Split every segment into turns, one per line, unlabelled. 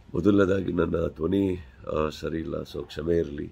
ಮೊದಲನೇದಾಗಿ ನನ್ನ ಧ್ವನಿ ಆ, ಸರಿ ಇಲ್ಲ ಸೊ ಕ್ಷಮೆ ಇರಲಿ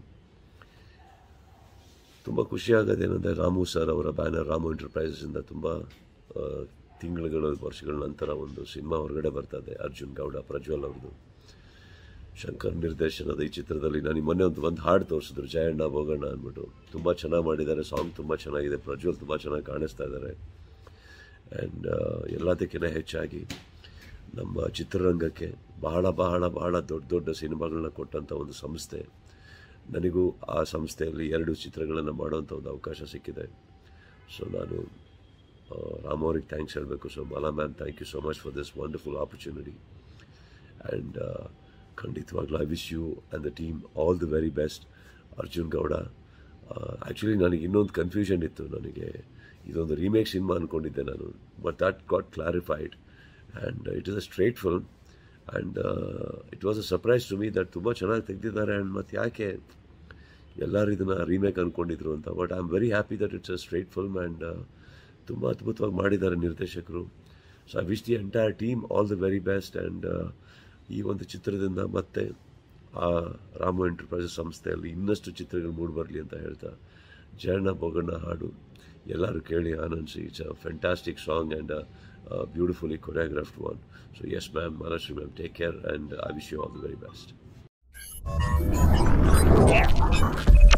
ತುಂಬ ಖುಷಿಯಾಗೋದೇನೆಂದರೆ ರಾಮು ಸರ್ ಅವರ ಬ್ಯಾನರ್ ರಾಮು ಎಂಟರ್ಪ್ರೈಸಸ್ಸಿಂದ ತುಂಬ ಆ, ತಿಂಗಳುಗಳು ವರ್ಷಗಳ ನಂತರ ಒಂದು ಸಿನಿಮಾ ಹೊರಗಡೆ ಬರ್ತದೆ ಅರ್ಜುನ್ ಗೌಡ ಪ್ರಜ್ವಲ್ ಅವ್ರದ್ದು ಶಂಕರ್ ನಿರ್ದೇಶನದ ಈ ಚಿತ್ರದಲ್ಲಿ ನನಗೆ ಮೊನ್ನೆ ಒಂದು ಒಂದು ಹಾಡು ತೋರಿಸಿದ್ರು ಜಯಣ್ಣ ಭೋಗಣ್ಣ ಅಂದ್ಬಿಟ್ಟು ತುಂಬ ಚೆನ್ನಾಗಿ ಮಾಡಿದ್ದಾರೆ ಸಾಂಗ್ ತುಂಬ ಚೆನ್ನಾಗಿದೆ ಪ್ರಜ್ವಲ್ ತುಂಬ ಚೆನ್ನಾಗಿ ಕಾಣಿಸ್ತಾ ಇದ್ದಾರೆ ಆ್ಯಂಡ್ ಎಲ್ಲದಕ್ಕಿಂತ ಹೆಚ್ಚಾಗಿ ನಮ್ಮ ಚಿತ್ರರಂಗಕ್ಕೆ ಬಹಳ ಬಹಳ ಬಹಳ ದೊಡ್ಡ ದೊಡ್ಡ ಸಿನಿಮಾಗಳನ್ನ ಕೊಟ್ಟಂಥ ಒಂದು ಸಂಸ್ಥೆ ನನಗೂ ಆ ಸಂಸ್ಥೆಯಲ್ಲಿ ಎರಡು ಚಿತ್ರಗಳನ್ನು ಮಾಡುವಂಥ ಒಂದು ಅವಕಾಶ ಸಿಕ್ಕಿದೆ ಸೊ ನಾನು ಆ, ರಾಮ್ ಅವ್ರಿಗೆ ಥ್ಯಾಂಕ್ಸ್ ಹೇಳಬೇಕು so Mala ma'am thank you so much for this wonderful opportunity and ಖಂಡಿತವಾಗ್ಲೂ I wish you and the team all the very best Arjun Gowda actually ನನಗೆ ಇನ್ನೊಂದು ಕನ್ಫ್ಯೂಷನ್ ಇತ್ತು ನನಗೆ ಇದೊಂದು ರೀಮೇಕ್ ಸಿನಿಮಾ ಅಂದ್ಕೊಂಡಿದ್ದೆ ನಾನು but that got clarified and it is a straight film and it was a surprise to me that ತುಂಬ ಚೆನ್ನಾಗಿ ತೆಗೆದಿದ್ದಾರೆ ಆ್ಯಂಡ್ ಮತ್ತು ಯಾಕೆ ಎಲ್ಲರೂ ಇದನ್ನು ರೀಮೇಕ್ ಅಂದ್ಕೊಂಡಿದ್ರು ಅಂತ but I am very happy that it's a straight film and ತುಂಬ ಅದ್ಭುತವಾಗಿ ಮಾಡಿದ್ದಾರೆ ನಿರ್ದೇಶಕರು so I wish the entire team all the very best and ಈ ಒಂದು ಚಿತ್ರದಿಂದ ಮತ್ತೆ ಆ ರಾಮು ಎಂಟರ್ಪ್ರೈಸಸ್ ಸಂಸ್ಥೆಯಲ್ಲಿ ಇನ್ನಷ್ಟು ಚಿತ್ರಗಳು ಮೂಡಿಬರಲಿ ಅಂತ ಹೇಳ್ತಾ ಜಯಣ್ಣ ಬೊಗಣ್ಣ ಹಾಡು ಎಲ್ಲರೂ ಕೇಳಿ ಆನಂದಿಸಿ it's a fantastic song and beautifully choreographed one so yes ma'am Maharashtri ma'am take care and I wish you all the very best